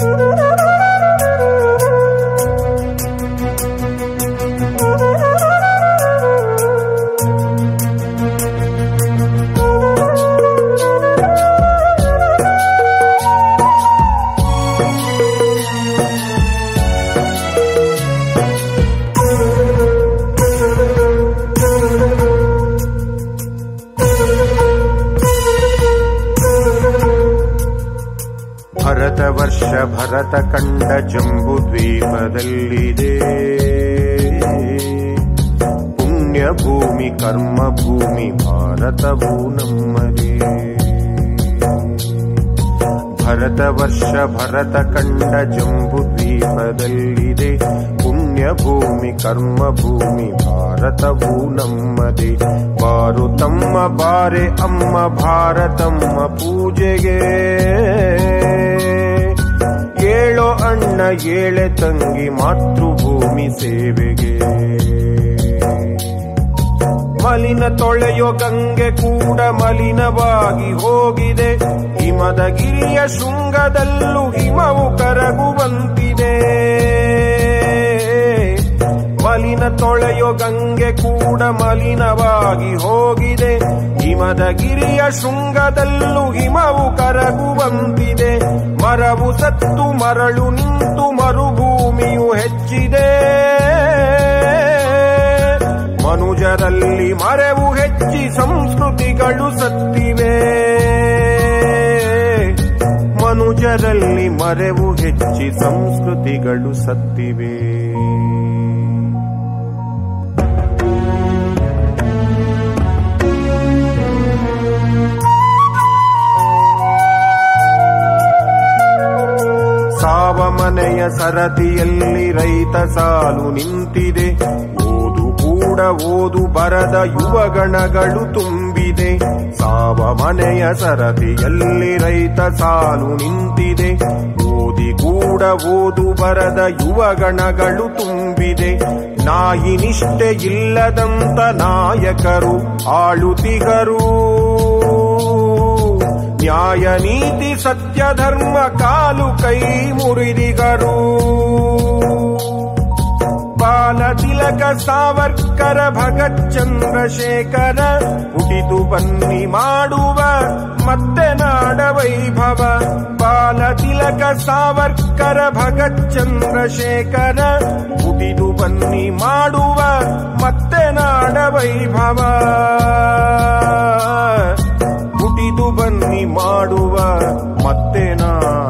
ಭರತ ವರ್ಷ ಭರತ ಕಂಡ ಜಂಬು ದ್ವೀಪದಲ್ಲಿದೆ ಪುಣ್ಯ ಭೂಮಿ ಕರ್ಮ ಭೂಮಿ ಭಾರತವು ನಮ್ಮದೇ ಭರತ ವರ್ಷ ಭರತ ಕಂಡ ಜಂಬು ದ್ವೀಪದಲ್ಲಿದೆ ಪುಣ್ಯ ಭೂಮಿ ಕರ್ಮ ಭೂಮಿ ಭಾರತವು ನಮ್ಮದೇ ಬಾರು ತಮ್ಮ ಬಾರೆ ಅಮ್ಮ ಭಾರತಮ್ಮ ಪೂಜೆಗೆ ಏಳೋ ಅಣ್ಣ ಏಳೆ ತಂಗಿ ಮಾತೃಭೂಮಿ ಸೇವೆಗೆ ಮಲಿನ ತೊಳೆಯೋ ಗಂಗೆ ಕೂಡ ಮಲಿನವಾಗಿ ಹೋಗಿದೆ ಹಿಮದ ಗಿರಿಯ ಶೃಂಗದಲ್ಲೂ ಹಿಮವು ಕರಗುವಂತಿದೆ ಮಲಿನ ತೊಳೆಯೋ ಗಂಗೆ ಕೂಡ ಮಲಿನವಾಗಿ ಹೋಗಿದೆ ಹಿಮದ ಗಿರಿಯ ಶೃಂಗದಲ್ಲೂ ಹಿಮವು ಕರಗುವಂತಿದೆ ಮರವು ಸತ್ತು ಮರಳು ನಿಂತು ಮರುಭೂಮಿಯು ಹೆಚ್ಚಿದೆ ಮನುಜರಲ್ಲಿ ಮರೆವು ಹೆಚ್ಚಿ ಸಂಸ್ಕೃತಿಗಳು ಸತ್ತಿವೆ ಮನುಜರಲ್ಲಿ ಮರೆವು ಹೆಚ್ಚಿ ಸಂಸ್ಕೃತಿಗಳು ಸತ್ತಿವೆ ಸಾವ ಮನೆಯ ಸರದಿಯಲ್ಲಿ ರೈತ ಸಾಲು ನಿಂತಿದೆ ಓದು ಕೂಡ ಓದು ಬರದ ಯುವಗಣಗಳು ತುಂಬಿದೆ ಸಾವ ಮನೆಯ ಸರದಿಯಲ್ಲಿ ರೈತ ಸಾಲು ನಿಂತಿದೆ ಓದಿ ಕೂಡ ಓದು ಬರದ ಯುವಗಣಗಳು ತುಂಬಿದೆ ನಾಯಿ ನಿಷ್ಠೆ ಇಲ್ಲದಂತ ನಾಯಕರು ಆಳುತಿಗರು ನ್ಯಾಯ ನೀತಿ ಸತ್ಯ ಧರ್ಮ ಕಾಲು ಕೈ ಮುರಿದಿಗರು ಬಾಲ ತಿಲಕ ಸಾವರ್ಕರ ಭಗತ್ ಚಂದ್ರಶೇಖರ ಹುಟ್ಟಿದು ಬನ್ನಿ ಮಾಡುವ ಮತ್ತೆ ನಾಡ ವೈಭವ ಬಾಲ ತಿಲಕ ಸಾವರ್ಕರ ಭಗತ್ ಚಂದ್ರಶೇಖರ ಹುಟ್ಟಿದು ಬನ್ನಿ ಮಾಡುವ ಮತ್ತೆ ನಾಡ ವೈಭವ ಹುಟ್ಟಿದು ಬನ್ನಿ ಮಾಡುವ ಮತ್ತೆ ನಾಡ